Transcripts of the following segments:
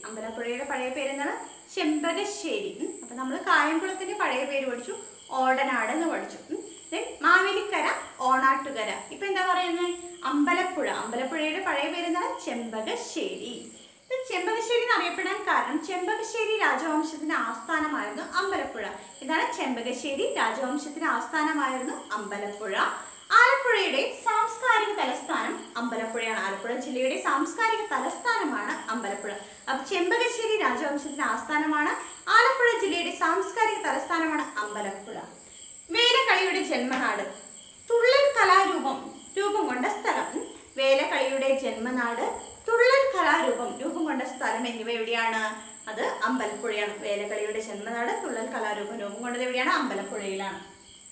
അമ്പലപ്പുഴയുടെ പഴയ പേര് എന്താണ് ചെമ്പകശ്ശേരി ഉം. അപ്പൊ നമ്മൾ കായംകുളത്തിന്റെ പഴയ പേര് പഠിച്ചു ഓടനാട് എന്ന് പഠിച്ചു ഉം. Then മാവേലിക്കര ഓണാട്ടുകര ഇപ്പൊ എന്താ പറയുന്നത് അമ്പലപ്പുഴ അമ്പലപ്പുഴയുടെ പഴയ പേര് എന്താണ് ചെമ്പകശ്ശേരി ഇത് ചെമ്പകശ്ശേരി എന്നറിയപ്പെടാൻ കാരണം ചെമ്പകശ്ശേരി രാജവംശത്തിന്റെ ആസ്ഥാനമായിരുന്നു അമ്പലപ്പുഴ ഇതാണ് ചെമ്പകശ്ശേരി രാജവംശത്തിന്റെ ആസ്ഥാനമായിരുന്നു അമ്പലപ്പുഴ ആലപ്പുഴയുടെ സാംസ്കാരിക തലസ്ഥാനം അമ്പലപ്പുഴയാണ് ആലപ്പുഴ ജില്ലയുടെ സാംസ്കാരിക തലസ്ഥാനമാണ് അമ്പലപ്പുഴ അപ്പൊ ചെമ്പകശ്ശേരി രാജവംശത്തിന്റെ ആസ്ഥാനമാണ് ആലപ്പുഴ ജില്ലയുടെ സാംസ്കാരിക തലസ്ഥാനമാണ് അമ്പലപ്പുഴ വേലക്കളിയുടെ ജന്മനാട് തുള്ളൽ കലാരൂപം രൂപം കൊണ്ട സ്ഥലം ഉം. വേലക്കളിയുടെ ജന്മനാട് തുള്ളൽ കലാരൂപം രൂപം കൊണ്ട സ്ഥലം എന്നിവ എവിടെയാണ് അത് അമ്പലപ്പുഴയാണ് വേലക്കളിയുടെ ജന്മനാട് തുള്ളൽ കലാരൂപം രൂപം കൊണ്ടത് എവിടെയാണ് അമ്പലപ്പുഴയിലാണ്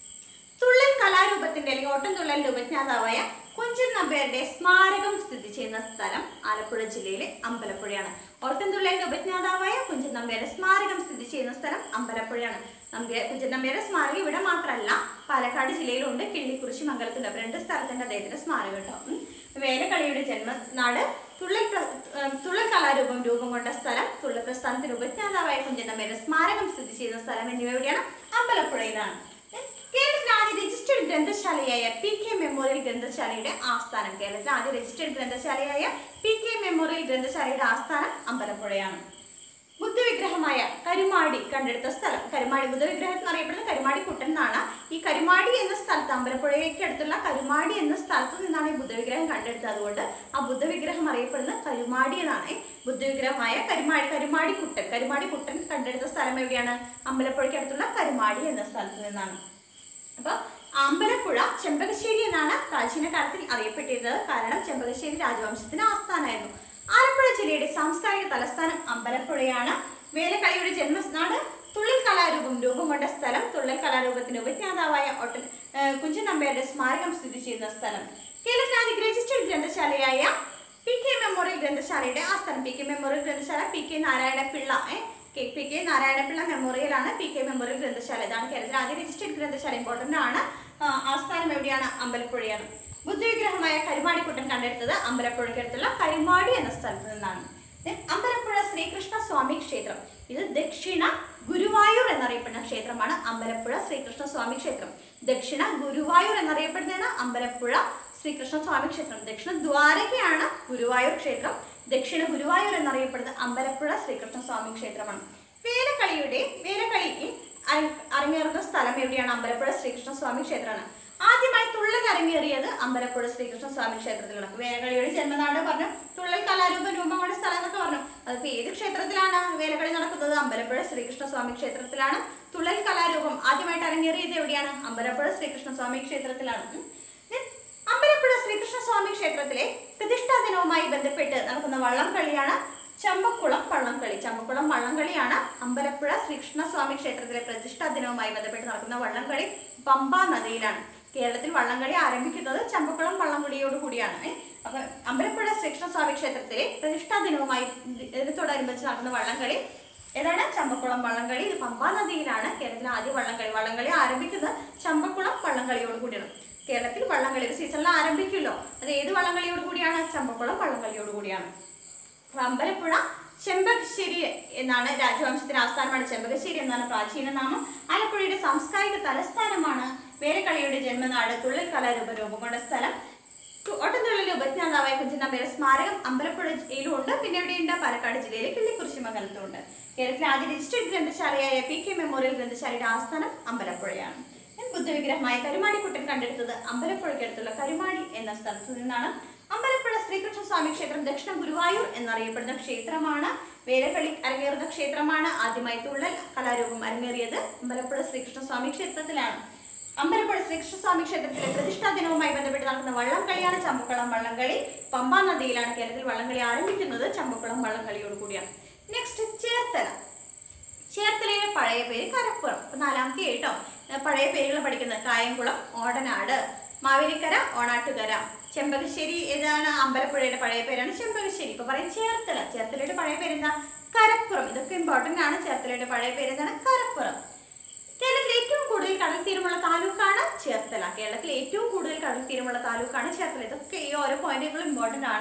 തുള്ളൽ കലാരൂപത്തിന്റെ അല്ലെങ്കിൽ ഓട്ടംതുള്ളലിന്റെ ഉപജ്ഞാതാവായ കുഞ്ചൻ നമ്പ്യാരുടെ സ്മാരകം സ്ഥിതി ചെയ്യുന്ന സ്ഥലം ആലപ്പുഴ ജില്ലയിലെ അമ്പലപ്പുഴയാണ് ഓട്ടംതുള്ളലിന്റെ ഉപജ്ഞാതാവായ കുഞ്ചൻ നമ്പ്യാരുടെ സ്മാരകം സ്ഥിതി ചെയ്യുന്ന സ്ഥലം അമ്പലപ്പുഴയാണ് നമ്പ്യ കുഞ്ചൻ നമ്പ്യാരുടെ സ്മാരകം ഇവിടെ മാത്രമല്ല പാലക്കാട് ജില്ലയിലുണ്ട് കിള്ളിക്കുറിശി മംഗലത്തുണ്ട് അപ്പൊ രണ്ട് സ്ഥലത്തുണ്ട് അദ്ദേഹത്തിന്റെ സ്മാരകം കേട്ടോ ഉം. വേലക്കളിയുടെ ജന്മനാട് തുള്ളൽ പ്ര- ഏർ തുള്ളൽ കലാരൂപം രൂപം കൊണ്ട സ്ഥലം തുള്ളൽ പ്രസ്ഥാനത്തിന് ഉപജ്ഞാതാവായ കുഞ്ചൻ നമ്പ്യാരുടെ സ്മാരകം സ്ഥിതി ചെയ്യുന്ന സ്ഥലം എന്നിവ എവിടെയാണ് അമ്പലപ്പുഴയിലാണ് കേരളത്തിലെ ആദ്യ രജിസ്റ്റേർഡ് ഗ്രന്ഥശാലയായ പി കെ മെമ്മോറിയൽ ഗ്രന്ഥശാലയുടെ ആസ്ഥാനം കേരളത്തിലെ ആദ്യ രജിസ്റ്റേർഡ് ഗ്രന്ഥശാലയായ പി കെ മെമ്മോറിയൽ ഗ്രന്ഥശാലയുടെ ആസ്ഥാനം അമ്പലപ്പുഴയാണ് ബുദ്ധവിഗ്രഹമായ കരുമാടി കണ്ടെടുത്ത സ്ഥലം കരുമാടി ബുദ്ധവിഗ്രഹം എന്നറിയപ്പെടുന്ന കരുമാടി കുട്ടൻ എന്നാണ് ഈ കരുമാടി എന്ന സ്ഥലത്ത് അമ്പലപ്പുഴയ്ക്ക് അടുത്തുള്ള കരുമാടി എന്ന സ്ഥലത്ത് നിന്നാണ് ഈ ബുദ്ധവിഗ്രഹം കണ്ടെടുത്തത് അതുകൊണ്ട് ആ ബുദ്ധവിഗ്രഹം അറിയപ്പെടുന്നത് കരുമാടി എന്നാണ് ബുദ്ധവിഗ്രഹമായ കരുമാടി കരുമാടി കുട്ടൻ കരുമാടി കുട്ടൻ കണ്ടെടുത്ത സ്ഥലം എവിടെയാണ് അമ്പലപ്പുഴയ്ക്ക് അടുത്തുള്ള കരുമാടി എന്ന സ്ഥലത്ത് നിന്നാണ് അപ്പൊ അമ്പലപ്പുഴ ചെമ്പകശ്ശേരി എന്നാണ് പ്രാചീന കാലത്തിൽ അറിയപ്പെട്ടിരുന്നത് കാരണം ചെമ്പകശ്ശേരി രാജവംശത്തിന് ആസ്ഥാനമായിരുന്നു ആലപ്പുഴ ജില്ലയുടെ സാംസ്കാരിക തലസ്ഥാനം അമ്പലപ്പുഴയാണ് വേലക്കളിയുടെ ജന്മനാട് തുള്ളൽ കലാരൂപം രൂപം കൊണ്ട സ്ഥലം തുള്ളൽ കലാരൂപത്തിന്റെ ഉപജ്ഞാതാവായ ഒട്ടൻ ഏർ കുഞ്ചൻ നമ്പ്യാരുടെ സ്മാരകം സ്ഥിതി ചെയ്യുന്ന സ്ഥലം കേരളത്തിലെ ആദ്യ രജിസ്റ്റേർഡ് ഗ്രന്ഥശാലയായ പി കെ മെമ്മോറിയൽ ഗ്രന്ഥശാലയുടെ ആസ്ഥാനം പി കെ മെമ്മോറിയൽ ഗ്രന്ഥശാല പി കെ നാരായണ പിള്ള ഏ, K P K Narayana Pillai memorial ആണ് പി കെ മെമ്മോറിയൽ ഗ്രന്ഥശാല ഇതാണ് കേരളത്തിലെ ആദ്യ രജിസ്റ്റേർഡ് ഗ്രന്ഥശാല ഇമ്പോർട്ടന്റ് ആണ് ആ, ആസ്ഥാനം എവിടെയാണ് അമ്പലപ്പുഴയാണ് ബുദ്ധവിഗ്രഹമായ കരുമാടിക്കുട്ടൻ കണ്ടെടുത്തത് അമ്പലപ്പുഴയ്ക്കടുത്തുള്ള കരുമാടി എന്ന സ്ഥലത്ത് നിന്നാണ് Then അമ്പലപ്പുഴ ശ്രീകൃഷ്ണ സ്വാമി ക്ഷേത്രം ഇത് ദക്ഷിണ ഗുരുവായൂർ എന്നറിയപ്പെടുന്ന ക്ഷേത്രമാണ് അമ്പലപ്പുഴ ശ്രീകൃഷ്ണ സ്വാമി ക്ഷേത്രം ദക്ഷിണ ഗുരുവായൂർ എന്നറിയപ്പെടുന്നതാണ് അമ്പലപ്പുഴ ശ്രീകൃഷ്ണ സ്വാമി ക്ഷേത്രം ദക്ഷിണ ദ്വാരകയാണ് ഗുരുവായൂർ ക്ഷേത്രം ദക്ഷിണ ഗുരുവായൂർ എന്നറിയപ്പെടുന്നത് അമ്പലപ്പുഴ ശ്രീകൃഷ്ണ സ്വാമി ക്ഷേത്രമാണ് വേലക്കളിയുടെ വേലക്കളി അര- അരങ്ങേറുന്ന സ്ഥലം എവിടെയാണ് അമ്പലപ്പുഴ ശ്രീകൃഷ്ണ സ്വാമി ക്ഷേത്രമാണ് ആദ്യമായി തുള്ളൽ അരങ്ങേറിയത് അമ്പലപ്പുഴ ശ്രീകൃഷ്ണ സ്വാമി ക്ഷേത്രത്തിലാണ് അപ്പൊ വേലക്കളിയുടെ ജന്മനാട് പറഞ്ഞു തുള്ളൽ കലാരൂപം രൂപം കൊണ്ട സ്ഥലം എന്നൊക്കെ പറഞ്ഞു അതിപ്പോ ഏത് ക്ഷേത്രത്തിലാണ് വേലക്കളി നടക്കുന്നത് അമ്പലപ്പുഴ ശ്രീകൃഷ്ണ സ്വാമി ക്ഷേത്രത്തിലാണ് തുള്ളൽ കലാരൂപം ആദ്യമായിട്ട് അരങ്ങേറിയത് എവിടെയാണ് അമ്പലപ്പുഴ ശ്രീകൃഷ്ണ സ്വാമി ക്ഷേത്രത്തിലാണ് ഉം. Then അമ്പലപ്പുഴ ശ്രീകൃഷ്ണ സ്വാമി ക്ഷേത്രത്തിലെ പ്രതിഷ്ഠാ ദിനവുമായി ബന്ധപ്പെട്ട് നടക്കുന്ന വള്ളംകളിയാണ് ചമ്പക്കുളം വള്ളംകളി ചമ്പക്കുളം വള്ളംകളിയാണ് അമ്പലപ്പുഴ ശ്രീകൃഷ്ണ സ്വാമി ക്ഷേത്രത്തിലെ പ്രതിഷ്ഠാ ദിനവുമായി ബന്ധപ്പെട്ട് നടക്കുന്ന വള്ളംകളി പമ്പ നദിയിലാണ് കേരളത്തിൽ വള്ളംകളി ആരംഭിക്കുന്നത് ചമ്പക്കുളം വള്ളംകളിയോട് കൂടിയാണ് ഏ. അപ്പൊ അമ്പലപ്പുഴ ശ്രീകൃഷ്ണ സ്വാമി ക്ഷേത്രത്തിലെ പ്രതിഷ്ഠാ ദിനവുമായി ഇതിനോടനുബന്ധിച്ച് നടക്കുന്ന വള്ളംകളി ഏതാണ് ചമ്പക്കുളം വള്ളംകളി ഇത് പമ്പാ നദിയിലാണ് കേരളത്തിലെ ആദ്യ വള്ളംകളി വള്ളംകളി ആരംഭിക്കുന്നത് ചമ്പക്കുളം വള്ളംകളിയോട് കൂടിയാണ് കേരളത്തിൽ വള്ളംകളി ഒരു സീസണിൽ ആരംഭിക്കുമല്ലോ അത് ഏത് വള്ളംകളിയോട് കൂടിയാണ് ചമ്പക്കുളം വള്ളംകളിയോട് കൂടിയാണ് അപ്പൊ അമ്പലപ്പുഴ ചെമ്പകശ്ശേരി എന്നാണ് രാജവംശത്തിന്റെ ആസ്ഥാനമാണ് ചെമ്പകശ്ശേരി എന്നാണ് പ്രാചീന നാമം ആലപ്പുഴയുടെ സാംസ്കാരിക തലസ്ഥാനമാണ് വേലക്കളിയുടെ ജന്മനാട് തുള്ളൽ കലാരൂപ രൂപം കൊണ്ട സ്ഥലം ഓട്ടംതുള്ളിലെ ഉപജ്ഞാതാവായ കുഞ്ചനമ്പേരെ സ്മാരകം അമ്പലപ്പുഴ ജില്ലയിലും ഉണ്ട് പിന്നെ എവിടെയുണ്ട് പാലക്കാട് ജില്ലയിലെ കിള്ളിക്കുറിശി മംഗലത്തും ഉണ്ട് കേരളത്തിലെ ആദ്യ രജിസ്റ്റേർഡ് ഗ്രന്ഥശാലയായ പി കെ മെമ്മോറിയൽ ഗ്രന്ഥശാലയുടെ ആസ്ഥാനം അമ്പലപ്പുഴയാണ് ബുദ്ധവിഗ്രഹമായ കരുമാടിക്കുട്ടൻ കണ്ടെടുത്തത് അമ്പലപ്പുഴയ്ക്കടുത്തുള്ള കരുമാടി എന്ന സ്ഥലത്തു നിന്നാണ് അമ്പലപ്പുഴ ശ്രീകൃഷ്ണ സ്വാമി ക്ഷേത്രം ദക്ഷിണ ഗുരുവായൂർ എന്നറിയപ്പെടുന്ന ക്ഷേത്രമാണ് വേലക്കളി അരങ്ങേറുന്ന ക്ഷേത്രമാണ് ആദ്യമായി തുള്ളൽ കലാരൂപം അരങ്ങേറിയത് അമ്പലപ്പുഴ ശ്രീകൃഷ്ണ സ്വാമി ക്ഷേത്രത്തിലാണ് അമ്പലപ്പുഴ ശ്രീകൃഷ്ണസ്വാമി ക്ഷേത്രത്തിലെ പ്രതിഷ്ഠാ ദിനവുമായി ബന്ധപ്പെട്ട് നടക്കുന്ന വള്ളംകളിയാണ് ചമ്പക്കുളം വള്ളംകളി പമ്പാ നദിയിലാണ് കേരളത്തിൽ വള്ളംകളി ആരംഭിക്കുന്നത് ചമ്പക്കുളം വള്ളംകളിയോട് കൂടിയാണ് നെക്സ്റ്റ് ചേർത്തല ചേർത്തലയുടെ പഴയ പേര് കരപ്പുറം ഇപ്പൊ നാലാമത്തെ കേട്ടോ പഴയ പേരുകൾ പഠിക്കുന്നത് കായംകുളം ഓടനാട് മാവേലിക്കര ഓണാട്ടുകര ചെമ്പകശ്ശേരി ഏതാണ് അമ്പലപ്പുഴയുടെ പഴയ പേരാണ് ചെമ്പകശ്ശേരി ഇപ്പൊ പറയും ചേർത്തല ചേർത്തലയുടെ പഴയ പേരെന്താ കരപ്പുറം ഇതൊക്കെ ഇമ്പോർട്ടന്റ് ആണ് ചേർത്തലയുടെ പഴയ പേരെന്താണ് കരപ്പുറം കേരളത്തിൽ ഏറ്റവും കൂടുതൽ കടൽ തീരമുള്ള താലൂക്കാണ് ചേർത്തല കേരളത്തിൽ ഏറ്റവും കൂടുതൽ കടൽ തീരമുള്ള താലൂക്കാണ് ചേർത്തല ഇതൊക്കെ ഈ ഓരോ പോയിന്റുകളും ഇമ്പോർട്ടന്റ് ആണ്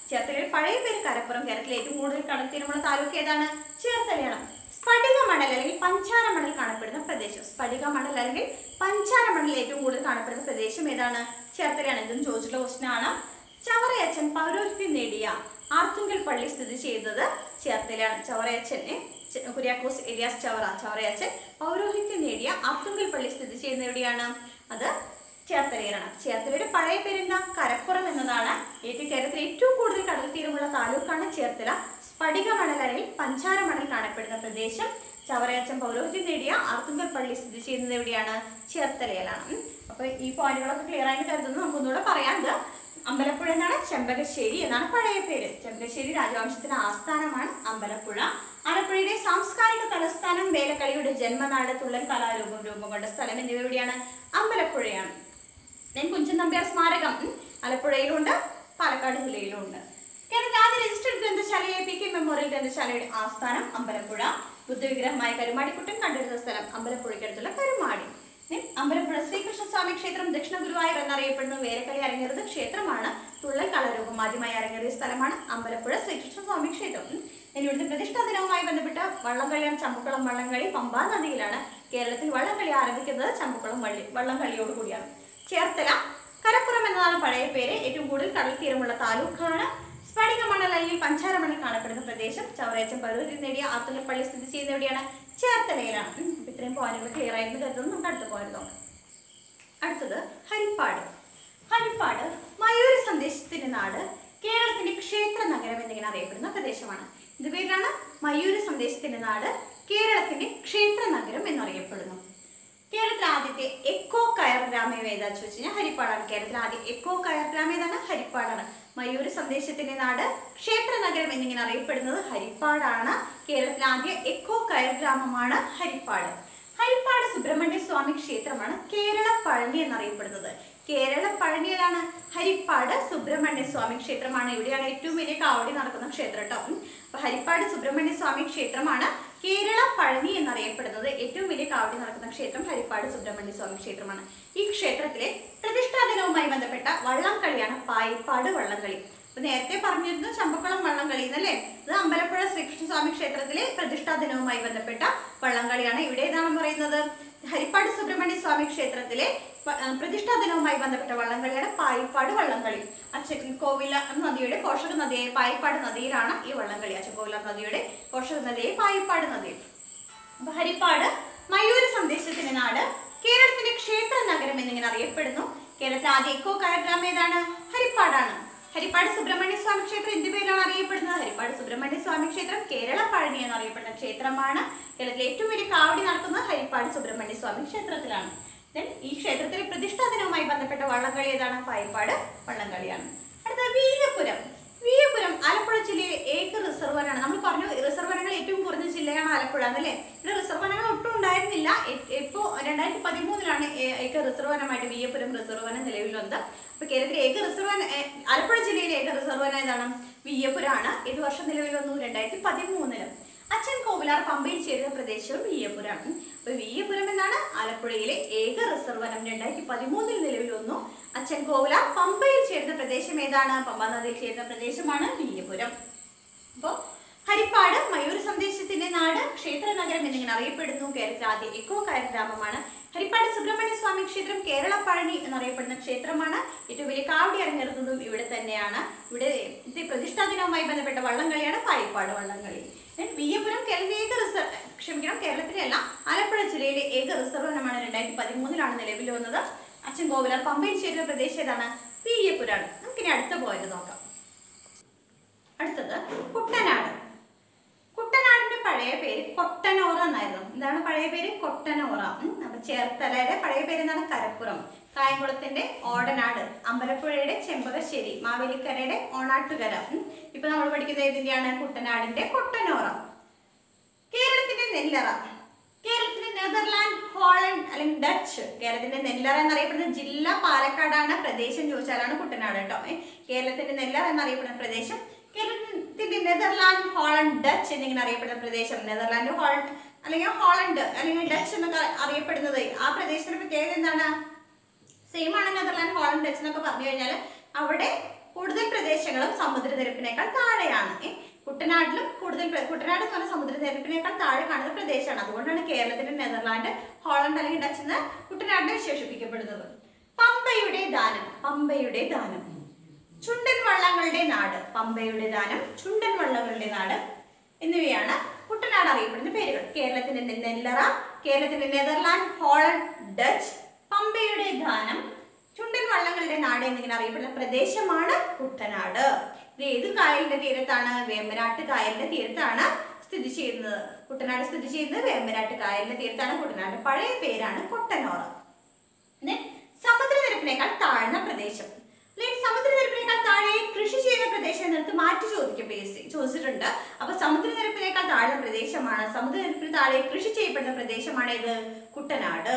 ചേർത്തലയുടെ പഴയ പേര് കരപ്പുറം കേരളത്തിലെ ഏറ്റവും കൂടുതൽ കടൽത്തീരമുള്ള താലൂക്ക് ഏതാണ് ചേർത്തലയാണ് സ്ഫടിക മണൽ അല്ലെങ്കിൽ പഞ്ചാര മണൽ കാണപ്പെടുന്ന പ്രദേശം സ്ഫടിക മണൽ അല്ലെങ്കിൽ പഞ്ചാര മണൽ ഏറ്റവും കൂടുതൽ കാണപ്പെടുന്ന പ്രദേശം ഏതാണ് ചേർത്തലയാണ് ഇതും ചോദിച്ചിട്ടുള്ള ക്വസ്റ്റൻ ആണ് ചവറയച്ചൻ പൗരോഹിത്യം നേടിയ ആർത്തുങ്കൽ പള്ളി സ്ഥിതി ചെയ്യുന്നത് ചേർത്തലയാണ് ചവറയച്ചനെ ച- കുര്യാക്കോസ് എലിയാസ് ചവറ ചവറയച്ചൻ പൗരോഹിത്യം നേടിയ ആർത്തുങ്കൽ പള്ളി സ്ഥിതി ചെയ്യുന്ന എവിടെയാണ് അത് ചേർത്തലയിലാണ് ചേർത്തലയുടെ പഴയ പേരെന്താ കരപ്പുറം എന്നതാണ് ഏറ്റവും കേരളത്തിൽ ഏറ്റവും കൂടുതൽ കടൽ തീരമുള്ള താലൂക്കാണ് ചേർത്തല സ്ഫടിക മണൽ അല്ലെങ്കിൽ പഞ്ചാര മണൽ കാണപ്പെടുന്ന പ്രദേശം ചവറയച്ചൻ പൗരോഹിത്യം നേടിയ ആർത്തുങ്കൽ പള്ളി സ്ഥിതി ചെയ്യുന്നത് എവിടെയാണ് ചേർത്തലയിലാണ് ഉം. അപ്പൊ ഈ പോയിന്റുകളൊക്കെ ക്ലിയർ ആയിട്ട് കരുതുന്നു നമുക്കൊന്നുകൂടെ പറയാം ഇത് അമ്പലപ്പുഴ എന്നാണ് ചെമ്പകശ്ശേരി എന്നാണ് പഴയ പേര് ചെമ്പകശ്ശേരി രാജവംശത്തിന്റെ ആസ്ഥാനമാണ് അമ്പലപ്പുഴ ആലപ്പുഴയുടെ സാംസ്കാരിക തലസ്ഥാനം വേലക്കളിയുടെ ജന്മനാട് തുള്ളൻ കലാരൂപം രൂപം കൊണ്ട സ്ഥലം എന്നിവ എവിടെയാണ് അമ്പലപ്പുഴയാണ് ഞാൻ കുഞ്ചൻ നമ്പ്യാർ സ്മാരകം ഉം, ആലപ്പുഴയിലുണ്ട് പാലക്കാട് ജില്ലയിലുണ്ട് കേരളത്തിൽ ആദ്യ രജിസ്റ്റർഡ് ഗ്രന്ഥശാലയെ പി കെ മെമ്മോറിയൽ ഗ്രന്ഥശാലയുടെ ആസ്ഥാനം അമ്പലപ്പുഴ ബുദ്ധവിഗ്രഹമായ കരുമാടിക്കുട്ടൻ കണ്ടെടുത്ത സ്ഥലം അമ്പലപ്പുഴയ്ക്കടുത്തുള്ള കരുമാടി ഉം, അമ്പലപ്പുഴ ശ്രീകൃഷ്ണസ്വാമി ക്ഷേത്രം ദക്ഷിണ ഗുരുവായൂർ എന്നറിയപ്പെടുന്ന വേലക്കളി അരങ്ങേറുന്ന ക്ഷേത്രമാണ് തുള്ളൽ കലാരൂപം ആദ്യമായി അരങ്ങേറിയ സ്ഥലമാണ് അമ്പലപ്പുഴ ശ്രീകൃഷ്ണസ്വാമി ക്ഷേത്രം ഉം, ഇനി ഇവിടുത്തെ പ്രതിഷ്ഠാ ദിനവുമായി ബന്ധപ്പെട്ട വള്ളംകളിയാണ് ചമ്പക്കുളം വള്ളംകളി പമ്പാ നദിയിലാണ് കേരളത്തിൽ വള്ളംകളി ആരംഭിക്കുന്നത് ചമ്പക്കുളം വള്ളി വള്ളംകളിയോട് കൂടിയാണ് ചേർത്തല കരപ്പുറം എന്നതാണ് പഴയ പേര് ഏറ്റവും കൂടുതൽ കടൽ തീരമുള്ള താലൂക്കാണ് സ്ഫടിക മണൽ അല്ലെങ്കിൽ പഞ്ചാര മണൽ കാണപ്പെടുന്ന പ്രദേശം ചവറേച്ചൻ പരൂരിൽ നേടിയ ആത്തുങ്കൽപ്പള്ളി സ്ഥിതി ചെയ്യുന്ന എവിടെയാണ് ചേർത്തലയിലാണ് ഉം, അപ്പൊ ഇത്രയും പോയിന്റുകൾ ക്ലിയർ ആയിരുന്നു കരുതുന്നു നമുക്ക് അടുത്ത പോയിന്റ് നോക്കാം അടുത്തത് ഹരിപ്പാട് ഹരിപ്പാട് മയൂര സന്ദേശത്തിന്റെ നാട് കേരളത്തിന്റെ ക്ഷേത്ര നഗരം എന്നിങ്ങനെ അറിയപ്പെടുന്ന പ്രദേശമാണ് ഇത് പേരാണ് മയൂര സന്ദേശത്തിന്റെ നാട് കേരളത്തിന്റെ ക്ഷേത്ര നഗരം എന്നറിയപ്പെടുന്നു കേരളത്തിലെ ആദ്യത്തെ എക്കോ കയർ ഗ്രാമം ഏതാന്ന് ചോദിച്ചു കഴിഞ്ഞാൽ ഹരിപ്പാടാണ് കേരളത്തിലെ ആദ്യ എക്കോ കയർ ഗ്രാമം ഏതാണ് ഹരിപ്പാടാണ് മയൂര സന്ദേശത്തിന്റെ നാട് ക്ഷേത്ര നഗരം എന്നിങ്ങനെ അറിയപ്പെടുന്നത് ഹരിപ്പാടാണ് കേരളത്തിലെ ആദ്യ എക്കോ കയർ ഗ്രാമമാണ് ഹരിപ്പാട് ഹരിപ്പാട് സുബ്രഹ്മണ്യ സ്വാമി ക്ഷേത്രമാണ് കേരള പഴനി എന്നറിയപ്പെടുന്നത് കേരള പഴനിയിലാണ് ഹരിപ്പാട് സുബ്രഹ്മണ്യ സ്വാമി ക്ഷേത്രമാണ് ഇവിടെയാണ് ഏറ്റവും വലിയ കാവടി നടക്കുന്ന ക്ഷേത്രം കേട്ടോ ഉം. അപ്പൊ ഹരിപ്പാട് സുബ്രഹ്മണ്യ സ്വാമി ക്ഷേത്രമാണ് കേരള പഴനി എന്നറിയപ്പെടുന്നത് ഏറ്റവും വലിയ കാവടി നടക്കുന്ന ക്ഷേത്രം ഹരിപ്പാട് സുബ്രഹ്മണ്യ സ്വാമി ക്ഷേത്രമാണ് ഈ ക്ഷേത്രത്തിലെ പ്രതിഷ്ഠാ ദിനവുമായി ബന്ധപ്പെട്ട വള്ളംകളിയാണ് പായിപ്പാട് വള്ളംകളി അപ്പൊ നേരത്തെ പറഞ്ഞിരുന്നു ചമ്പക്കുളം വള്ളംകളി എന്നല്ലേ ഇത് അമ്പലപ്പുഴ ശ്രീകൃഷ്ണസ്വാമി ക്ഷേത്രത്തിലെ പ്രതിഷ്ഠാ ദിനവുമായി ബന്ധപ്പെട്ട വള്ളംകളിയാണ് ഇവിടെ ഏതാണ് പറയുന്നത് ഹരിപ്പാട് സുബ്രഹ്മണ്യ സ്വാമി ക്ഷേത്രത്തിലെ പ- ആ, പ്രതിഷ്ഠാ ദിനവുമായി ബന്ധപ്പെട്ട വള്ളംകളിയാണ് പായിപ്പാട് വള്ളംകളി അച്ഛൻ കോവില നദിയുടെ പോഷക നദിയായ പായിപ്പാട് നദിയിലാണ് ഈ വള്ളംകളി അച്ചൻകോവില നദിയുടെ പോഷക നദിയായ പായിപ്പാട് നദിയിൽ അപ്പൊ ഹരിപ്പാട് മയൂര സന്ദേശത്തിന്റെ നാട് കേരളത്തിന്റെ ക്ഷേത്ര നഗരം എന്നിങ്ങനെ അറിയപ്പെടുന്നു കേരളത്തിലെ ആദ്യ എക്കോ കയർഗ്രാമം ഏതാണ് ഹരിപ്പാടാണ് ഹരിപ്പാട് സുബ്രഹ്മണ്യ സ്വാമി ക്ഷേത്രം എന്ത് പേരിലാണ് അറിയപ്പെടുന്നത് ഹരിപ്പാട് സുബ്രഹ്മണ്യ സ്വാമി ക്ഷേത്രം കേരള പഴനി എന്നറിയപ്പെടുന്ന ക്ഷേത്രമാണ് കേരളത്തിലെ ഏറ്റവും വലിയ കാവടി നടക്കുന്നത് ഹരിപ്പാട് സുബ്രഹ്മണ്യ സ്വാമി ക്ഷേത്രത്തിലാണ് Then ഈ ക്ഷേത്രത്തിലെ പ്രതിഷ്ഠാ ദിനവുമായി ബന്ധപ്പെട്ട വള്ളംകളി ഏതാണ് പായിപ്പാട് വള്ളംകളിയാണ് അടുത്ത വീയപുരം വീയപുരം ആലപ്പുഴ ജില്ലയിലെ ഏക റിസർവറാണ് നമ്മൾ പറഞ്ഞു റിസർവനങ്ങൾ ഏറ്റവും കുറഞ്ഞ ജില്ലയാണ് ആലപ്പുഴ എന്നല്ലേ ഇവിടെ റിസർവനങ്ങൾ ഒട്ടും ഉണ്ടായിരുന്നില്ല ഇപ്പോൾ രണ്ടായിരത്തി പതിമൂന്നിലാണ് ഏക റിസർവനമായിട്ട് വീയപുരം റിസർവനം നിലവിൽ വന്നത് അപ്പൊ കേരളത്തിലെ ഏക റിസർവൻ ആലപ്പുഴ ജില്ലയിലെ ഏക റിസർവന ഏതാണ് വീയപുരാണ് ഏത് വർഷം നിലവിൽ വന്നു രണ്ടായിരത്തി പതിമൂന്നില് അച്ഛൻ കോവിലാർ പമ്പയിൽ ചേരുന്ന പ്രദേശവും വീയപുരമാണ് അപ്പൊ വീയപുരം എന്നാണ് ആലപ്പുഴയിലെ ഏക റിസർവനം രണ്ടായിരത്തി പതിമൂന്നിൽ നിലവിൽ വന്നു അച്ഛൻ കോവിലാർ പമ്പയിൽ ചേരുന്ന പ്രദേശം ഏതാണ് പമ്പ നദിയിൽ ചേരുന്ന പ്രദേശമാണ് വീയപുരം അപ്പോൾ ഹരിപ്പാട് മയൂർ സന്ദേശത്തിന്റെ നാട് ക്ഷേത്ര നഗരം എന്നിങ്ങനെ അറിയപ്പെടുന്നു കേരളത്തിലെ ആദ്യ എക്കോ കയർ ഗ്രാമമാണ് ഹരിപ്പാട് സുബ്രഹ്മണ്യ സ്വാമി ക്ഷേത്രം കേരള പഴനി എന്നറിയപ്പെടുന്ന ക്ഷേത്രമാണ് ഏറ്റവും വലിയ കാവടി അരങ്ങേറുന്നതും ഇവിടെ തന്നെയാണ് ഇവിടെ ഇത് പ്രതിഷ്ഠാ ദിനവുമായി ബന്ധപ്പെട്ട വള്ളംകളിയാണ് പായിപ്പാട് വള്ളംകളി Then വിയ്യപുരം കേരളത്തിലെ ഏക റിസർവ് ക്ഷമിക്കണം കേരളത്തിലെ അല്ല ആലപ്പുഴ ജില്ലയിലെ ഏക റിസർവ് വനമാണ് രണ്ടായിരത്തി പതിമൂന്നിലാണ് നിലവിൽ വന്നത് അച്ഛൻ കോവിലാർ പമ്പയിൽ ചേരുന്ന പ്രദേശം ഏതാണ് വിയ്യപുരാണ് നമുക്കിനി അടുത്ത പോയിന്റ് നോക്കാം അടുത്തത് കുട്ടനാട് കുട്ടനാടിന്റെ പഴയ പേര് കൊട്ടനോറ എന്നായിരുന്നു എന്താണ് പഴയ പേര് കൊട്ടനോറ ഉം. അപ്പൊ ചേർത്തലയുടെ പഴയ പേര് എന്താണ് കരപ്പുറം കായംകുളത്തിന്റെ ഓടനാട് അമ്പലപ്പുഴയുടെ ചെമ്പകശ്ശേരി മാവേലിക്കരയുടെ ഓണാട്ടുകര ഉം. ഇപ്പൊ നമ്മൾ പഠിക്കുന്ന ഏതിന്റെയാണ് കുട്ടനാടിന്റെ കൊട്ടനോറ കേരളത്തിന്റെ നെല്ലറ കേരളത്തിന്റെ നെതർലാൻഡ് ഹോളണ്ട് അല്ലെങ്കിൽ ഡച്ച് കേരളത്തിന്റെ നെല്ലറ എന്നറിയപ്പെടുന്ന ജില്ല പാലക്കാടാണ് പ്രദേശം ചോദിച്ചാലാണ് കുട്ടനാട് കേട്ടോ ഏ, കേരളത്തിന്റെ നെല്ലറ എന്നറിയപ്പെടുന്ന പ്രദേശം കേരളത്തിന്റെ നെതർലാൻഡ് ഹോളണ്ട് ഡച്ച് എന്നിങ്ങനെ അറിയപ്പെടുന്ന പ്രദേശം നെതർലാൻഡ് ഹോളണ്ട് അല്ലെങ്കിൽ ഹോളണ്ട് അല്ലെങ്കിൽ ഡച്ച് എന്നൊക്കെ അറിയപ്പെടുന്നത് ആ പ്രദേശത്തിന്റെ പ്രത്യേകത എന്താണ് സെയിം ആണ് നെതർലാൻഡ് ഹോളണ്ട് ഡച്ച് എന്നൊക്കെ പറഞ്ഞു കഴിഞ്ഞാൽ അവിടെ കൂടുതൽ പ്രദേശങ്ങളും സമുദ്രനിരപ്പിനേക്കാൾ താഴെയാണ് ഏ, കുട്ടനാട്ടിലും കൂടുതൽ പ്ര- കുട്ടനാട് എന്ന് പറഞ്ഞ സമുദ്രനിരപ്പിനേക്കാൾ താഴെ കാണുന്ന പ്രദേശമാണ് അതുകൊണ്ടാണ് കേരളത്തിന്റെ നെതർലാൻഡ് ഹോളണ്ട് അല്ലെങ്കിൽ ഡച്ച് എന്ന് കുട്ടനാടിനെ വിശേഷിപ്പിക്കപ്പെടുന്നത് പമ്പയുടെ ദാനം പമ്പയുടെ ദാനം ചുണ്ടൻ വള്ളങ്ങളുടെ നാട് പമ്പയുടെ ദാനം ചുണ്ടൻ വള്ളങ്ങളുടെ നാട് എന്നിവയാണ് കുട്ടനാട് അറിയപ്പെടുന്ന പേരുകൾ കേരളത്തിന്റെ നെ- നെല്ലറ കേരളത്തിന്റെ നെതർലാൻഡ് ഹോളണ്ട് ഡച്ച് പമ്പയുടെ ദാനം ചുണ്ടൻ വള്ളങ്ങളുടെ നാട് എന്നിങ്ങനെ അറിയപ്പെടുന്ന പ്രദേശമാണ് കുട്ടനാട് ഇത് ഏത് കായലിന്റെ തീരത്താണ് വേമ്പനാട്ട് കായലിന്റെ തീരത്താണ് സ്ഥിതി ചെയ്യുന്നത് കുട്ടനാട് സ്ഥിതി ചെയ്യുന്നത് വേമ്പനാട്ട് കായലിന്റെ തീരത്താണ് കുട്ടനാട് പഴയ പേരാണ് കൊട്ടനോറ പിന്നെ സമുദ്രനിരപ്പിനേക്കാൾ താഴ്ന്ന പ്രദേശം അല്ലെങ്കിൽ സമുദ്രനിരപ്പിനേക്കാൾ താഴെ കൃഷി ചെയ്യുന്ന പ്രദേശം എന്നിടത്ത് മാറ്റി ചോദിക്കും പി എസ് സി ചോദിച്ചിട്ടുണ്ട് അപ്പൊ സമുദ്രനിരപ്പിനേക്കാൾ താഴ്ന്ന പ്രദേശമാണ് സമുദ്രനിരപ്പിന് താഴെ കൃഷി ചെയ്യപ്പെടുന്ന പ്രദേശമാണ് ഇത് കുട്ടനാട്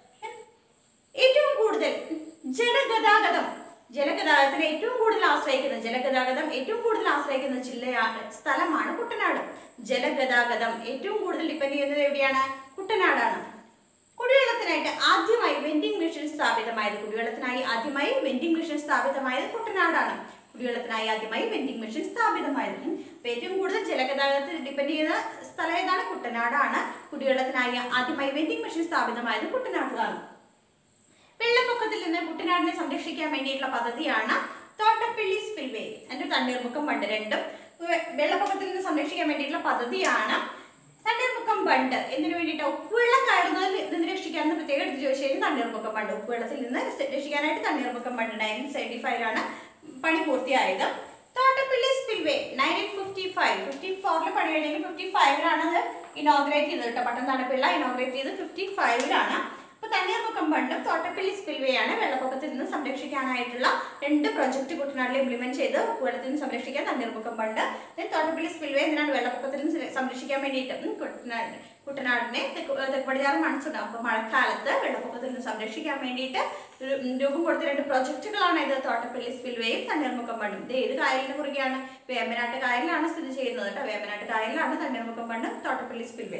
ഏറ്റവും കൂടുതൽ ജലഗതാഗതം ജലഗതാഗതത്തിന് ഏറ്റവും കൂടുതൽ ആശ്രയിക്കുന്ന ജലഗതാഗതം ഏറ്റവും കൂടുതൽ ആശ്രയിക്കുന്ന ജില്ലയാണ് സ്ഥലമാണ് കുട്ടനാട് ജലഗതാഗതം ഏറ്റവും കൂടുതൽ ഡിപ്പെൻഡ് ചെയ്യുന്നത് എവിടെയാണ് കുട്ടനാടാണ് കുടിവെള്ളത്തിനായിട്ട് ആദ്യമായി വെൻഡിംഗ് മെഷീൻ സ്ഥാപിതമായത് കുടിവെള്ളത്തിനായി ആദ്യമായി വെൻഡിംഗ് മെഷീൻ സ്ഥാപിതമായത് കുട്ടനാടാണ് കുടിവെള്ളത്തിനായി ആദ്യമായി വെൻഡിംഗ് മെഷീൻ സ്ഥാപിതമായത് ഉം. അപ്പൊ ഏറ്റവും കൂടുതൽ ജലഗതാഗതത്തിൽ ഡിപ്പെൻഡ് ചെയ്യുന്ന സ്ഥലം ഏതാണ് കുട്ടനാടാണ് കുടിവെള്ളത്തിനായി ആദ്യമായി വെൻഡിംഗ് മെഷീൻ സ്ഥാപിതമായത് കുട്ടനാട്ടിലാണ് വെള്ളപ്പൊക്കത്തിൽ നിന്ന് കുട്ടനാടിനെ സംരക്ഷിക്കാൻ വേണ്ടിയിട്ടുള്ള പദ്ധതിയാണ് തോട്ടപ്പള്ളി സ്പിൽവേ അതിന്റെ തണ്ണീർമുക്കം ബണ്ട് രണ്ടും വെ- വെള്ളപ്പൊക്കത്തിൽ നിന്ന് സംരക്ഷിക്കാൻ വേണ്ടിയിട്ടുള്ള പദ്ധതിയാണ് തണ്ണീർമുക്കം ബണ്ട് എന്തിനു വേണ്ടിയിട്ട് ഉപ്പുവെള്ളം കയറുന്നതിൽ നിന്ന് രക്ഷിക്കാമെന്ന് പ്രത്യേകം എടുത്ത് ചോദിച്ചു കഴിഞ്ഞാൽ തണ്ണീർമുക്കം ബണ്ട് ഉപ്പുവെള്ളത്തിൽ നിന്ന് രക്ഷ- രക്ഷിക്കാനായിട്ട് തണ്ണീർമുക്കം ബണ്ട് നയൻറ്റീൻ സെവൻറ്റി ഫൈവിലാണ് പണി പൂർത്തിയായത് Thottappally spillway nineteen fifty five fifty ഫോറിൽ പണി കഴിഞ്ഞെങ്കിൽ ഫിഫ്റ്റി ഫൈവിലാണ് അത് ഇനോഗ്രേറ്റ് ചെയ്തത് കേട്ടോ പട്ടം തണുപ്പിള്ള ഇനോഗ്രേറ്റ് ചെയ്ത് ഫിഫ്റ്റി ഫൈവിലാണ് അപ്പൊ തണ്ണീർമുക്കം ബണ്ടും തോട്ടപ്പള്ളി സ്പിൽവേ ആണ് വെള്ളപ്പൊക്കത്തിൽ നിന്ന് സംരക്ഷിക്കാനായിട്ടുള്ള രണ്ട് പ്രൊജക്ട് കുട്ടനാട്ടിൽ ഇംപ്ലിമെന്റ് ചെയ്ത് വെള്ളത്തിൽ നിന്ന് സംരക്ഷിക്കാൻ Thanneermukkom bund then Thottappally spillway എന്തിനാണ് വെള്ളപ്പൊക്കത്തിൽ നിന്ന് സംര- സംരക്ഷിക്കാൻ വേണ്ടിയിട്ട് ഉം, കുട്ടനാട് കുട്ടനാടിനെ തെക്ക് തെക്ക് പടിഞ്ഞാറ് മൺസൂൺ അപ്പൊ മഴക്കാലത്ത് വെള്ളപ്പൊക്കത്തിൽ നിന്ന് സംരക്ഷിക്കാൻ വേണ്ടിയിട്ട് ഒരു- ഉം, രൂപം കൊടുത്ത രണ്ട് പ്രൊജക്ടുകളാണ് ഇത് തോട്ടപ്പള്ളി സ്പിൽവേയും തണ്ണീർമുക്കം ബണ്ടും ഇത് ഏത് കായലിന് കുറുകെയാണ് വേമ്പനാട്ട് കായലിലാണ് സ്ഥിതി ചെയ്യുന്നത് കേട്ടോ വേമ്പനാട്ട് കായലിലാണ് തണ്ണീർമുക്കം ബണ്ടും തോട്ടപ്പള്ളി സ്പിൽവേ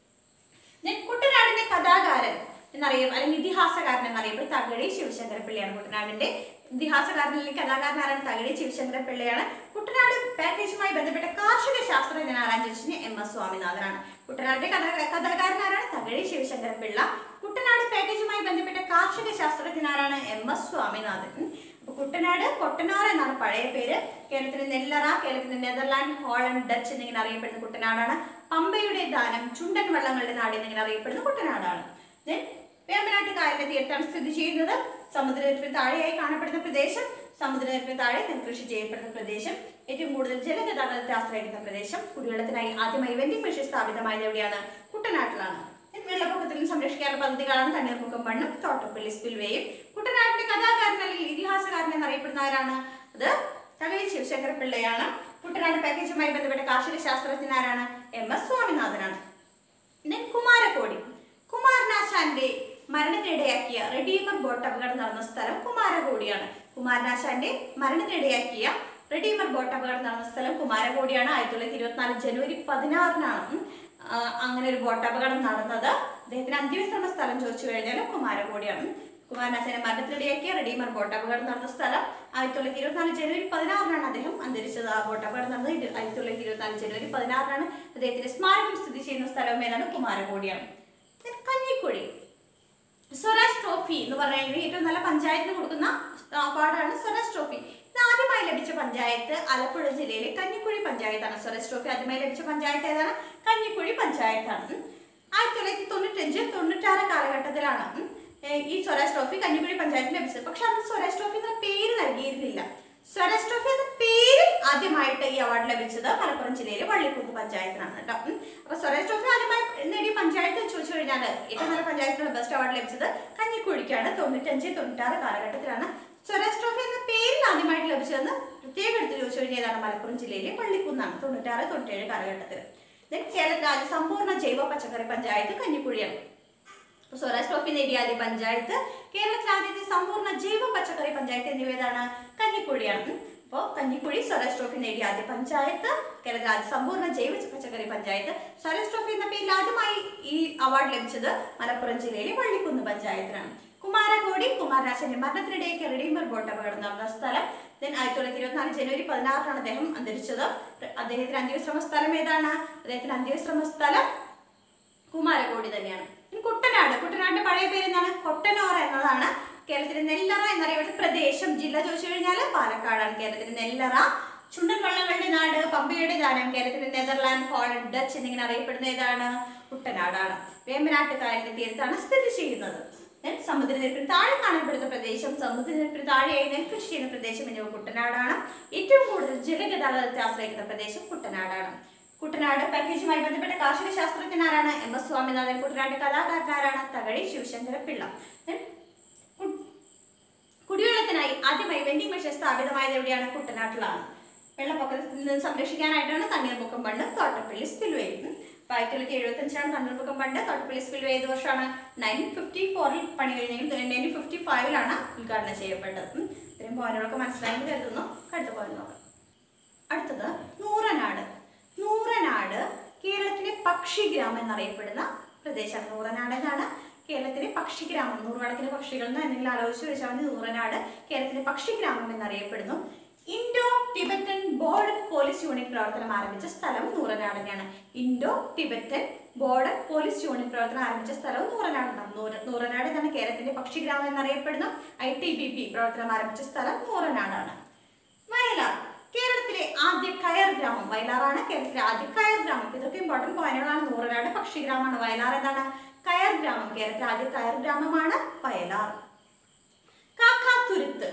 then കുട്ടനാടിന്റെ കഥാകാരൻ എന്നറിയും അല്ലെങ്കിൽ ഇതിഹാസകാരൻ എന്നറിയപ്പെടും തകഴി ശിവശങ്കരപ്പിള്ളയാണ് കുട്ടനാടിന്റെ ഇതിഹാസകാരൻ അല്ലെങ്കിൽ കഥാകാരൻ ആരാണ് തകഴി ശിവശങ്കരപ്പിള്ളയാണ് കുട്ടനാട് പാക്കേജുമായി ബന്ധപ്പെട്ട കാർഷിക ശാസ്ത്രജ്ഞൻ ആരാൻ ചോദിച്ചാൽ എം എസ് സ്വാമിനാഥനാണ് കുട്ടനാടിന്റെ കഥാ കഥാകാരൻ ആരാണ് തകഴി ശിവശങ്കരപ്പിള്ള കുട്ടനാട് പാക്കേജുമായി ബന്ധപ്പെട്ട കാർഷിക ശാസ്ത്രജ്ഞൻ ആരാണ് എം എസ് സ്വാമിനാഥൻ ഉം. അപ്പൊ കുട്ടനാട് കൊട്ടനാർ എന്നാണ് പഴയ പേര് കേരളത്തിന്റെ നെല്ലറ കേരളത്തിന്റെ നെതർലാൻഡ് ഹോളണ്ട് ഡച്ച് എന്നിങ്ങനെ അറിയപ്പെടുന്ന കുട്ടനാടാണ് പമ്പയുടെ ദാനം ചുണ്ടൻ വള്ളങ്ങളുടെ നാട് എന്നിങ്ങനെ അറിയപ്പെടുന്ന കുട്ടനാടാണ് Then വേമ്പനാട്ട് കായലിന്റെ തീരത്താണ് സ്ഥിതി ചെയ്യുന്നത് സമുദ്രനിരപ്പിന് താഴെയായി കാണപ്പെടുന്ന പ്രദേശം സമുദ്രനിരപ്പിന് താഴെ നെൽകൃഷി ചെയ്യപ്പെടുന്ന പ്രദേശം ഏറ്റവും കൂടുതൽ ജലഗതാഗതത്തെ ആശ്രയിക്കുന്ന പ്രദേശം കുടിവെള്ളത്തിനായി ആദ്യമായി വെൻഡിംഗ് മെഷീൻ സ്ഥാപിതമായത് എവിടെയാണ് കുട്ടനാട്ടിലാണ് Then വെള്ളപ്പൊക്കത്തിൽ നിന്ന് സംരക്ഷിക്കാനുള്ള പദ്ധതികളാണ് തണ്ണീർമുക്കം മണ്ണും തോട്ടപ്പള്ളി സ്പിൽവേയും കുട്ടനാട്ടിന്റെ കഥാകാരൻ അല്ലെങ്കിൽ ഇതിഹാസകാരൻ എന്നറിയപ്പെടുന്ന ആരാണ് അത് തകഴി ശിവശങ്കര പിള്ളയാണ് കുട്ടനാട് പാക്കേജുമായി ബന്ധപ്പെട്ട കാർഷിക ശാസ്ത്രജ്ഞൻ ആരാണ് എം എസ് സ്വാമിനാഥനാണ് Then കുമാരകോടി കുമാരനാശാന്റെ മരണത്തിനിടയാക്കിയ റെഡീമർ ബോട്ട് അപകടം നടന്ന സ്ഥലം കുമാരകോടിയാണ് കുമാരനാശാന്റെ മരണത്തിനിടയാക്കിയ റെഡീമർ ബോട്ട് അപകടം നടന്ന സ്ഥലം കുമാരകോടിയാണ് ആയിരത്തി തൊള്ളായിരത്തി ഇരുപത്തിനാല് ജനുവരി പതിനാറിനാണ് ഉം, ആ, അങ്ങനെ ഒരു ബോട്ട് അപകടം നടന്നത് അദ്ദേഹത്തിന് അന്ത്യവിശ്രമ സ്ഥലം ചോദിച്ചു കഴിഞ്ഞാൽ കുമാരകോടിയാണ് ഉം. കുമാരനാശാന്റെ മരണത്തിനിടയാക്കിയ റെഡീമർ ബോട്ട് അപകടം നടന്ന സ്ഥലം ആയിരത്തി തൊള്ളായിരത്തി ഇരുപത്തിനാല് ജനുവരി പതിനാറിനാണ് അദ്ദേഹം അന്തരിച്ചത് ആ ബോട്ട് അപകടം നടന്നത് ഇത് ആയിരത്തി തൊള്ളായിരത്തി ഇരുപത്തിനാല് ജനുവരി പതിനാറിനാണ് അദ്ദേഹത്തിന്റെ സ്മാരകം സ്ഥിതി ചെയ്യുന്ന സ്ഥലം ഏതാണ് കുമാരകോടിയാണ് Then കഞ്ഞിക്കുഴി സ്വരാജ് ട്രോഫി എന്ന് പറയുന്നത് ഏറ്റവും നല്ല പഞ്ചായത്തിന് കൊടുക്കുന്ന അവാർഡാണ് സ്വരാജ് ട്രോഫി ഇത് ആദ്യമായി ലഭിച്ച പഞ്ചായത്ത് ആലപ്പുഴ ജില്ലയിലെ കഞ്ഞിക്കുഴി പഞ്ചായത്താണ് സ്വരാജ് ട്രോഫി ആദ്യമായി ലഭിച്ച പഞ്ചായത്ത് ഏതാണ് കഞ്ഞിക്കുഴി പഞ്ചായത്താണ് ഉം. ആയിരത്തി തൊള്ളായിരത്തി തൊണ്ണൂറ്റഞ്ച് തൊണ്ണൂറ്റാറ് കാലഘട്ടത്തിലാണ് ഉം, ഏർ ഈ സ്വരാജ് ട്രോഫി കഞ്ഞിക്കുഴി പഞ്ചായത്തിന് ലഭിച്ചത് പക്ഷെ അന്ന് സ്വരാജ് ട്രോഫി എന്ന പേര് നൽകിയിരുന്നില്ല സ്വരാജ് ട്രോഫി എന്ന പേര് ആദ്യമായിട്ട് ഈ അവാർഡ് ലഭിച്ചത് മലപ്പുറം ജില്ലയിലെ വള്ളിക്കുന്ന് പഞ്ചായത്തിനാണ് കേട്ടോ ഉം. അപ്പൊ സ്വരാജ് ട്രോഫി ആദ്യമായി നേടിയ പഞ്ചായത്ത് ചോദിച്ചു കഴിഞ്ഞാൽ ഏറ്റവും നല്ല പഞ്ചായത്തിനുള്ള ബെസ്റ്റ് അവാർഡ് ലഭിച്ചത് കഞ്ഞിക്കുഴിക്കാണ് തൊണ്ണൂറ്റഞ്ച് തൊണ്ണൂറ്റാറ് കാലഘട്ടത്തിലാണ് സ്വരാജ് ട്രോഫി എന്ന പേരിൽ ആദ്യമായിട്ട് ലഭിച്ചതെന്ന് പ്രത്യേകം എടുത്ത് ചോദിച്ചു കഴിഞ്ഞാൽ ഏതാണ് മലപ്പുറം ജില്ലയിലെ വള്ളിക്കുന്നാണ് തൊണ്ണൂറ്റാറ് തൊണ്ണൂറ്റേഴ് കാലഘട്ടത്തിൽ Then കേരള രാജ്യ സമ്പൂർണ്ണ ജൈവ പച്ചക്കറി പഞ്ചായത്ത് കഞ്ഞിക്കുഴിയാണ് അപ്പൊ സ്വരാജ് ട്രോഫി നേടിയ ആദ്യ പഞ്ചായത്ത് കേരളത്തിലെ ആദ്യത്തെ സമ്പൂർണ്ണ ജൈവ പച്ചക്കറി പഞ്ചായത്ത് എന്നിവ ഏതാണ് കഞ്ഞിക്കുഴിയാണ് അപ്പോൾ കഞ്ഞിക്കുഴി സ്വരാജ് ട്രോഫി നേടിയ ആദ്യ പഞ്ചായത്ത് കേരളത്തിലെ ആദ്യ സമ്പൂർണ്ണ ജൈവ പച്ചക്കറി പഞ്ചായത്ത് സ്വരാജ് ട്രോഫി എന്ന പേരിൽ ആദ്യമായി ഈ അവാർഡ് ലഭിച്ചത് മലപ്പുറം ജില്ലയിലെ വള്ളിക്കുന്ന് പഞ്ചായത്തിനാണ് കുമാരകോടി കുമാരനാശന്റെ മരണത്തിനിടയിൽ റെഡീമർ ബോട്ട് അപകടം നടന്ന സ്ഥലം ദെൻ ആയിരത്തി തൊള്ളായിരത്തി ഇരുപത്തിനാല് ജനുവരി പതിനാറിനാണ് അദ്ദേഹം അന്തരിച്ചത് അദ്ദേഹത്തിന്റെ അന്ത്യവിശ്രമ സ്ഥലം ഏതാണ് അദ്ദേഹത്തിന്റെ അന്ത്യവിശ്രമ സ്ഥലം കുമാരകോടി തന്നെയാണ് ഇനി കുട്ടനാട് കുട്ടനാടിന്റെ പഴയ പേര് എന്താണ് കൊട്ടനോറ എന്നതാണ് കേരളത്തിലെ നെല്ലറ എന്നറിയപ്പെടുന്ന പ്രദേശം ജില്ല ചോദിച്ചു കഴിഞ്ഞാൽ പാലക്കാടാണ് കേരളത്തിലെ നെല്ലറ ചുണ്ടൻ വള്ളങ്ങളുടെ നാട് പമ്പയുടെ ദാനം കേരളത്തിലെ നെതർലാൻഡ് ഹോളണ്ട് ഡച്ച് എന്നിങ്ങനെ അറിയപ്പെടുന്ന ഏതാണ് കുട്ടനാടാണ് വേമ്പനാട്ടുകായലിന്റെ തീരത്താണ് സ്ഥിതി ചെയ്യുന്നത് Then സമുദ്രനിരപ്പിന് താഴെ കാണപ്പെടുന്ന പ്രദേശം സമുദ്രനിരപ്പിന് താഴെയായി നെൽകൃഷി ചെയ്യുന്ന പ്രദേശം എന്നിവ കുട്ടനാടാണ് ഏറ്റവും കൂടുതൽ ജലഗതാഗതത്തെ ആശ്രയിക്കുന്ന പ്രദേശം കുട്ടനാടാണ് കുട്ടനാട് പാക്കേജുമായി ബന്ധപ്പെട്ട കാർഷിക ശാസ്ത്രജ്ഞനാരാണ് എം എസ് സ്വാമിനാഥൻ കുട്ടനാട് കലാകാരനാരാണ് തകഴി ശിവശങ്കര പിള്ള Then കു- കുടിവെള്ളത്തിനായി ആദ്യമായി വെൻഡിംഗ് മെഷീൻ സ്ഥാപിതമായത് എവിടെയാണ് കുട്ടനാട്ടിലാണ് വെള്ളപ്പൊക്കത്തിൽ നിന്ന് സംരക്ഷിക്കാനായിട്ടാണ് തണ്ണീർമുക്കം ബണ്ട് തോട്ടപ്പള്ളി സ്പിൽവേ അപ്പൊ ആയിരത്തി തൊള്ളായിരത്തി എഴുപത്തി അഞ്ചിലാണ് തണ്ണീർമുക്കം ബണ്ട് തോട്ടപ്പള്ളി സ്പിൽവേ ഏത് വർഷമാണ് നയൻ ഫിഫ്റ്റി ഫോറിൽ പണി കഴിഞ്ഞെങ്കിൽ നയൻറ്റീൻ ഫിഫ്റ്റി ഫൈവിലാണ് ഉദ്ഘാടനം ചെയ്യപ്പെട്ടത് ഉം. ഇത്രയും പോയിന്റുകളൊക്കെ മനസ്സിലായെന്ന് കരുതുന്നു അടുത്ത പോയിന്റ് നോക്കാം അടുത്തത് നൂറനാട് നൂറനാട് കേരളത്തിലെ പക്ഷിഗ്രാമം എന്നറിയപ്പെടുന്ന പ്രദേശമാണ് നൂറനാട് എന്നാണ് കേരളത്തിലെ പക്ഷിഗ്രാമം നൂറുകണക്കിന് പക്ഷികൾ എന്ന് എന്തെങ്കിലും ആലോചിച്ച് വെച്ചാൽ മതി നൂറനാട് കേരളത്തിലെ പക്ഷിഗ്രാമം എന്നറിയപ്പെടുന്നു Indo Tibetan border police unit പ്രവർത്തനം ആരംഭിച്ച സ്ഥലം നൂറനാട് തന്നെയാണ് Indo Tibetan border police unit പ്രവർത്തനം ആരംഭിച്ച സ്ഥലവും നൂറനാടാണ് നൂറ നൂറനാട് എന്നാണ് കേരളത്തിന്റെ പക്ഷിഗ്രാമം എന്നറിയപ്പെടുന്നു ഐ ടി ബി പി പ്രവർത്തനം ആരംഭിച്ച സ്ഥലം നൂറനാടാണ് വയലാർ കേരളത്തിലെ ആദ്യ കയർ ഗ്രാമം വയലാറാണ് കേരളത്തിലെ ആദ്യ കയർ ഗ്രാമം ഇതൊക്കെ ഇമ്പോർട്ടന്റ് പോയിന്റുകളാണ് നൂറനാട് പക്ഷിഗ്രാമമാണ് വയലാർ എന്താണ് കയർ ഗ്രാമം കേരളത്തിലെ ആദ്യ കയർ ഗ്രാമമാണ് വയലാർ കാക്കാത്തുരുത്ത്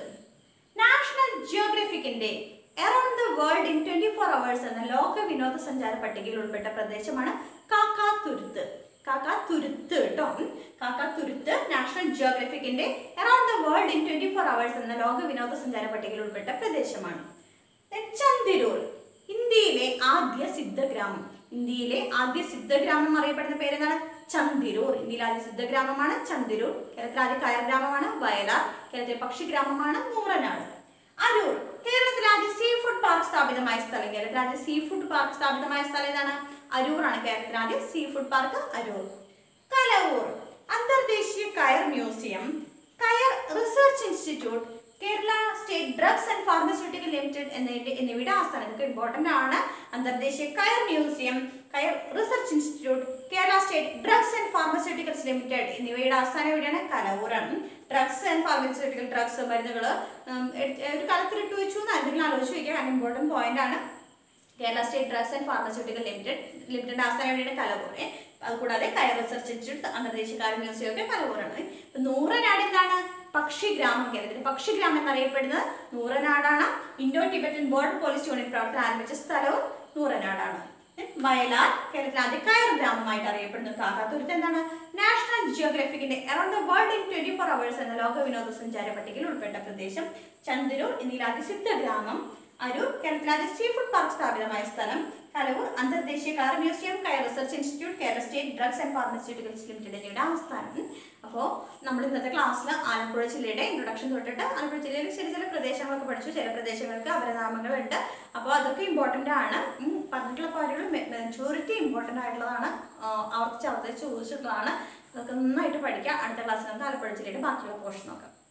നാഷണൽ ജിയോഗ്രഫിക്കിന്റെ around the world in twenty four hours എന്ന ലോക വിനോദസഞ്ചാര പട്ടികയിൽ ഉൾപ്പെട്ട പ്രദേശമാണ് കാക്കാത്തുരുത്ത് കാക്കാത്തുരുത്ത് കേട്ടോ ഉം. കാക്കാത്തുരുത്ത് നാഷണൽ ജിയോഗ്രഫിക്കിന്റെ around the world in twenty four hours എന്ന ലോക വിനോദസഞ്ചാര പട്ടികയിൽ ഉൾപ്പെട്ട പ്രദേശമാണ് Then ചന്ദിരൂർ ഇന്ത്യയിലെ ആദ്യ സിദ്ധഗ്രാമം ഇന്ത്യയിലെ ആദ്യ സിദ്ധഗ്രാമം അറിയപ്പെടുന്ന പേരെന്താണ് ചന്ദിരൂർ ഇന്ത്യയിലെ ആദ്യ സിദ്ധഗ്രാമമാണ് ചന്ദിരൂർ കേരളത്തിലെ ആദ്യ കയർ ഗ്രാമമാണ് വയലാർ കേരളത്തിലെ പക്ഷിഗ്രാമമാണ് നൂറനാട് അരൂർ കേരളത്തിലെ ആദ്യ സീ ഫുഡ് പാർക്ക് സ്ഥാപിതമായ സ്ഥലം കേരളത്തിലെ ആദ്യ സീ ഫുഡ് പാർക്ക് സ്ഥാപിതമായ സ്ഥലം ഏതാണ് അരൂറാണ് കേരളത്തിലെ ആദ്യ seafood park Aroor Kalavoor അന്തർദേശീയ coir museum coir research institute Kerala state drugs and pharmaceutical limited എന്നിവയുടെ എന്നിവയുടെ ആസ്ഥാനം ഇതൊക്കെ ഇമ്പോർട്ടന്റ് ആണ് അന്തർദേശീയ coir museum coir research institute Kerala state drugs and pharmaceuticals limited എന്നിവയുടെ ആസ്ഥാനം എവിടെയാണ് കലവൂരാണ് ഡ്രഗ്സ് ആൻഡ് ഫാർമസ്യൂട്ടിക്കൽ ഡ്രഗ്സ് മരുന്നുകൾ ഒരു കാലത്തിലിട്ട് വെച്ചു എന്ന് എന്തെങ്കിലും ആലോചിച്ച് വയ്ക്കുക കാരണം ഇമ്പോർട്ടന്റ് പോയിന്റ് ആണ് Kerala state drugs and pharmaceutical limited limited ആസ്ഥാനം എവിടെയാണ് കലവൂർ ഏ? അതുകൂടാതെ കയർ റിസർച്ച് ഇൻസ്റ്റിറ്റ്യൂട്ട് അന്തർദേശീയ കയർ മ്യൂസിയം ഒക്കെ കലവൂരാണ് ഇപ്പൊ നൂറനാട് എന്താണ് പക്ഷിഗ്രാമം കേരളത്തിലെ പക്ഷിഗ്രാമം എന്നറിയപ്പെടുന്നത് നൂറനാടാണ് Indo Tibetan border police unit പ്രവർത്തനം ആരംഭിച്ച സ്ഥലവും നൂറനാടാണ് ഏ? വയലാർ കേരളത്തിലെ ആദ്യ കയർ ഗ്രാമമായിട്ട് അറിയപ്പെടുന്നു കാക്കാത്തുരുത്ത് എന്താണ് നാഷണൽ ജിയോഗ്രഫിക്കിന്റെ around the world in twenty four hours എന്ന ലോക വിനോദസഞ്ചാര പട്ടികയിൽ ഉൾപ്പെട്ട പ്രദേശം ചന്ദരൂർ ഇന്ത്യയിലെ അതിസിദ്ധ ഗ്രാമം അരൂർ കേരളത്തിലെ ആദ്യ സീ ഫുഡ് പാർക്ക് സ്ഥാപിതമായ സ്ഥലം കലവൂർ അന്തർദേശീയ coir museum coir research institute Kerala state drugs and pharmaceuticals limited എന്നിവയുടെ ആസ്ഥാനം അപ്പോൾ നമ്മൾ ഇന്നത്തെ ക്ലാസ്സിൽ ആലപ്പുഴ ജില്ലയുടെ ഇൻട്രൊഡക്ഷൻ തൊട്ടിട്ട് ആലപ്പുഴ ജില്ലയിൽ ചില ചില പ്രദേശങ്ങളൊക്കെ പഠിച്ചു ചില പ്രദേശങ്ങൾക്ക് അപരനാമങ്ങളുണ്ട് അപ്പോൾ അതൊക്കെ ഇമ്പോർട്ടൻ്റ് ആണ് ഉം, പറഞ്ഞിട്ടുള്ള കാര്യങ്ങൾ മെജോറിറ്റി ഇമ്പോർട്ടൻ്റ് ആയിട്ടുള്ളതാണ് ആ, ആവർത്തിച്ച് ആവർത്തിച്ച് ചോദിച്ചിട്ടുള്ളതാണ് അതൊക്കെ നന്നായിട്ട് പഠിക്കുക അടുത്ത ക്ലാസ്സിൽ നമുക്ക് ആലപ്പുഴ ജില്ലയുടെ ബാക്കിയുള്ള പോർഷൻ നോക്കാം